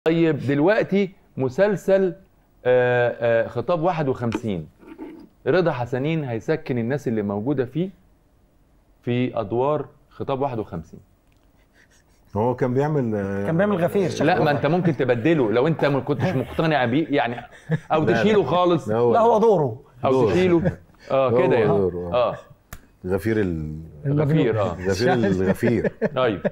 طيب دلوقتي مسلسل آه، آه، خطاب 51 رضا حسنين هيسكن الناس اللي موجوده فيه في ادوار خطاب 51 هو كان بيعمل كان بيعمل غفير لا ما انت ممكن تبدله لو انت ما كنتش مقتنع بيه يعني او تشيله خالص لا هو, لا هو دوره او دور. تشيله اه هو كده يعني دور، آه. اه غفير ال... غفير اه غفير الغفير ايوه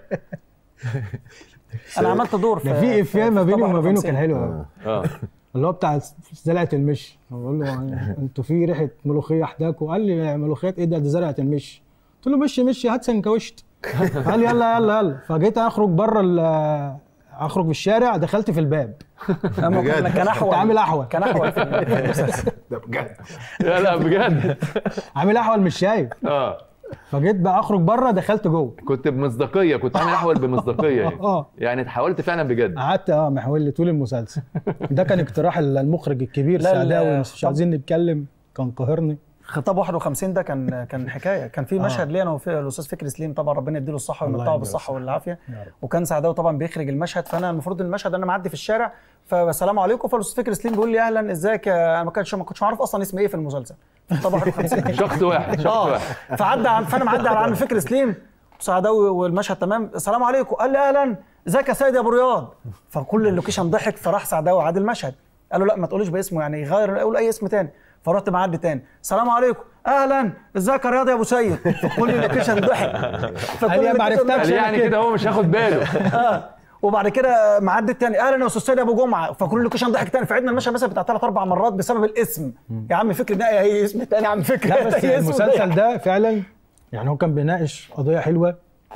انا عملت دور ده في افيه ما بيني وما بينه كان حلو قوي آه. اه اللي هو بتاع زرعه المش بقول له انتوا في ريحه ملوخيه احداكوا قال لي ملوخيات ايه ده دي زرعه المش قلت له مشي مشي هات سنكوشت قال لي يلا يلا يلا فجيت اخرج بره ال- اخرج في الشارع دخلت في الباب بجد؟ كان احول كنت عامل احول كان احول في المسلسل. ده بجد لا لا بجد عامل احول مش شايف اه فجيت بقى اخرج بره دخلت جوه كنت بمصداقيه كنت عامل احول بمصداقيه يعني اه يعني اتحولت فعلا بجد قعدت اه محول لي طول المسلسل ده كان اقتراح المخرج الكبير لا، لا، سعداوي مش طب- عايزين نتكلم كان قاهرني خطاب 51 ده كان كان حكايه كان في مشهد لي انا وفي الاستاذ فكري سليم طبعا ربنا يديله الصحه الله ويمتعه يديله بالصحه والعافيه يا رب. وكان سعداوي طبعا بيخرج المشهد فانا المفروض المشهد انا معدي في الشارع فالسلام عليكم فالاستاذ فكري سليم بيقول لي اهلا ازيك يا- انا ما كنتش ما كنتش عارف اصلا اسمي ايه في المسلسل خطاب 51 شخص واحد شخص اه واحد فعدى عن فانا معدي على عم فكري سليم سعداوي والمشهد تمام السلام عليكم قال لي اهلا ازيك يا سيد يا ابو رياض فكل اللوكيشن ضحك فراح سعداوي عاد المشهد قال له لا ما تقوليش باسمه يعني غير قول اي اسم تاني فرحت معدي تاني السلام عليكم اهلا ازيك يا رياض يا ابو سيد فكل اللوكيشن ضحك فكل قال لي ما اللوكيشن عرفتكش ضحك. قال يعني كده هو مش هاخد باله اه وبعد كده معدي التاني اهلا يا استاذ سيد ابو جمعه فكل اللوكيشن ضحك تاني فعدنا المشهد مثلا بتاع ثلاث اربع مرات بسبب الاسم يا عم فكري ده هي اسم تاني يا عم فكري لا بس هي اسم المسلسل ضحك. ده فعلا يعني هو كان بيناقش قضيه حلوه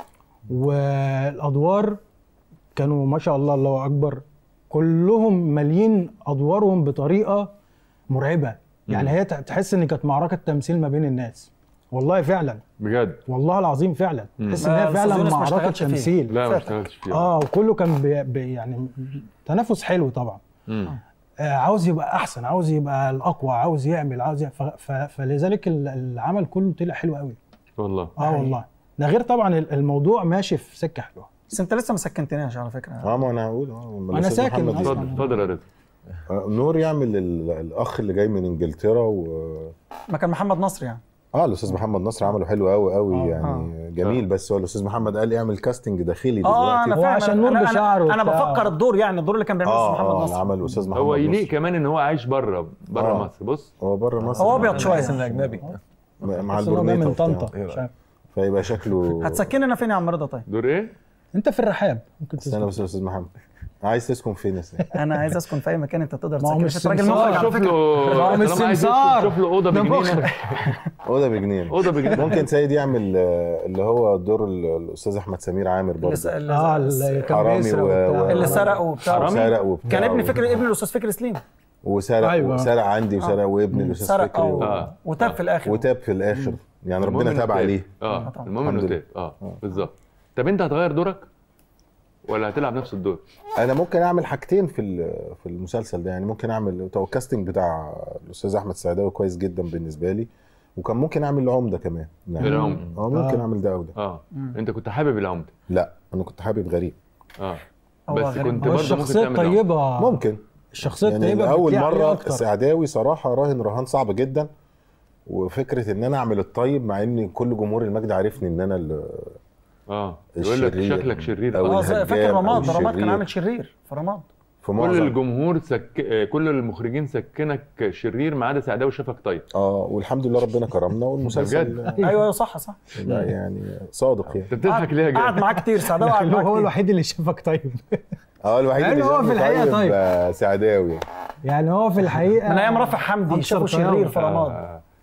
والادوار كانوا ما شاء الله الله اكبر كلهم مالين ادوارهم بطريقه مرعبه يعني هي تحس ان كانت معركه تمثيل ما بين الناس والله فعلا بجد والله العظيم فعلا تحس ان ما هي الأستاذ فعلا يونس ما معركه اشتغلش فيه. تمثيل لا ما اشتغلتش فيه اه وكله كان بي بي يعني تنافس حلو طبعا مم. آه، عاوز يبقى احسن عاوز يبقى الاقوى عاوز يعمل عاوز يعمل ف... ف... فلذلك ال- العمل كله طلع حلو قوي والله اه والله ده غير طبعا ال- الموضوع ماشي في سكه حلوه بس انت لسه ما سكنتناش على فكره اه ما انا هقول اه لما أنا الأستاذ ساكن محمد أصلاً. يجي. اتفضل اتفضل يا رضا آه، نور يعمل ال- الاخ اللي جاي من انجلترا و ما كان محمد نصر يعني اه الاستاذ محمد نصر عمله حلو قوي قوي آه، يعني جميل بس هو الاستاذ محمد قال اعمل كاستنج داخلي اه انا دلوقتي هو فاهم عشان نور أنا- أنا- بشعره انا وبتاع. بفكر الدور يعني الدور اللي كان بيعمله اه أستاذ محمد اه نصر عمل الاستاذ محمد هو يليق نصر. كمان ان هو عايش بره بره آه. مصر بص هو بره مصر هو ابيض شويه انه اجنبي مع بس إن هو جاي البورنيطه من وبتاع. طنطا مش عارف. فيبقى شكله هتسكننا فين يا عم رضا طيب دور ايه؟ انت في الرحاب ممكن استنى تسمع بس يا استاذ محمد عايز تسكن فين يا استاذ انا عايز اسكن في اي مكان انت تقدر ما هو تسكن مش انت راجل سمسار. مخرج على شوف فكره له هو مش طالما عايز يسكن، سمسار. شوف له اوضه ده بجنينه مخرج. اوضه بجنين اوضه بجنينه ممكن سيد يعمل آه، اللي هو دور ال- الاستاذ احمد سمير عامر اللي, برضه س- اللي, اه س- اللي كان حرامي بيسرق و- وبتاع. اللي سرق وبتاع حرامي؟ سرق وبتاع كان ابن فكري ابن الاستاذ فكري سليم وسرق أيوة. وسرق عندي وسرق وابن الاستاذ سرق فكري و- اه وتاب في الاخر وتاب في الاخر يعني المهم ربنا إنه تاب تاب. عليه اه طبعا. المهم انه الحمد تاب اه بالظبط طب انت هتغير دورك ولا هتلعب نفس الدور؟ انا ممكن اعمل حاجتين في ال- في المسلسل ده يعني ممكن اعمل هو الكاستنج بتاع الاستاذ احمد السعداوي كويس جدا بالنسبه لي وكان ممكن اعمل العمده كمان يعني العمدة. اه ممكن آه. اعمل ده او ده اه انت كنت حابب العمده لا انا كنت حابب غريب اه هو بس غريب. كنت هو برضه ممكن الشخصيه تعمل العمدة. الطيبه ممكن الشخصيه يعني الطيبه اول بتليق عليه مره أكتر. السعداوي صراحه راهن رهان صعب جدا وفكره ان انا اعمل الطيب مع ان كل جمهور المجد عارفني ان انا ال- اه يقول لك الشرير. شكلك شرير أو قوي اه زي- الهجام فاكر أو رماد رماد كان الشرير. عامل شرير في رماد في كل معظم الجمهور سك... آه، كل المخرجين سكنك شرير ما عدا سعداوي شافك طيب اه والحمد لله ربنا كرمنا والمسلسل بجد؟ ايوه ايوه صح صح لا يعني صادق يعني انت بتضحك ليه يا قعد جدع؟ معاه كتير سعداوي قعد اللي هو معاه هو كتير الوحيد اللي شافك طيب اه الوحيد يعني اللي هو في شافني الحقيقة طيب. آه، سعداوي يعني هو في الحقيقه من ايام رافع حمدي أكثر شافه طيابة. شرير في رماد آه.